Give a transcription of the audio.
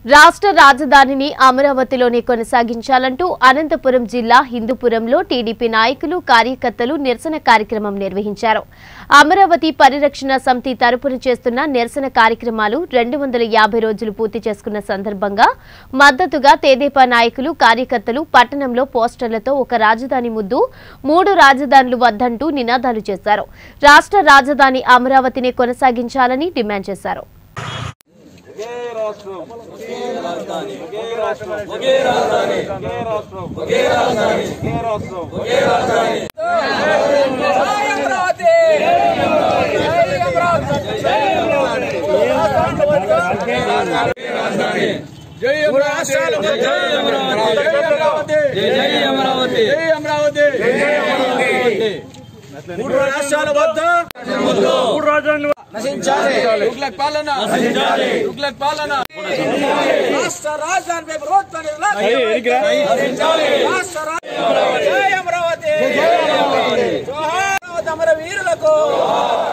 రాష్ట్ర రాజధానిని అమరావతిలోనే కొనసాగించాలంటూ అనంతపురం జిల్లా హిందూపురంలో టీడీపీ నాయకులు కార్యకర్తలు నిరసన కార్యక్రమం నిర్వహించారు అమరావతి పరిరక్షణ సమితి తరపున చేస్తున్న నిరసన కార్యక్రమాలు రెండు వందల యాభై రోజులు పూర్తి చేసుకున్న సందర్భంగా మద్దతుగా తెదేపా నాయకులు కార్యకర్తలు పట్టణంలో పోస్టర్లతో ఒక రాజధాని ముద్దు మూడు రాజధానులు వద్దంటూ నినాదాలు చేశారు రాష్ట్ర రాజధాని అమరావతిని కొనసాగించాలని డిమాండ్ చేశారు ఒకే రాష్ట్రం ఒకే రాజధాని ఒకే రాష్ట్రం ఒకే రాజధాని ఒకే రాష్ట్రం ఒకే రాజధాని ఒకే రాష్ట్రం ఒకే రాజధాని జై అమరావతి జై అమరావతి జై అమరావతి జై అమరావతి జై అమరావతి మూడు రాష్ట్రాల వద్ద మూడు రాజధానులు నశించాలి తుగ్లక్ పాలన నశించాలి తుగ్లక్ పాలన రాష్ట్ర రాజధానిపై ప్రభుత్వాన్ని నశించాలి రాష్ట్ర రాజధాని జై అమరావతి జై అమరావతి జోహార్ అమర వీరులకు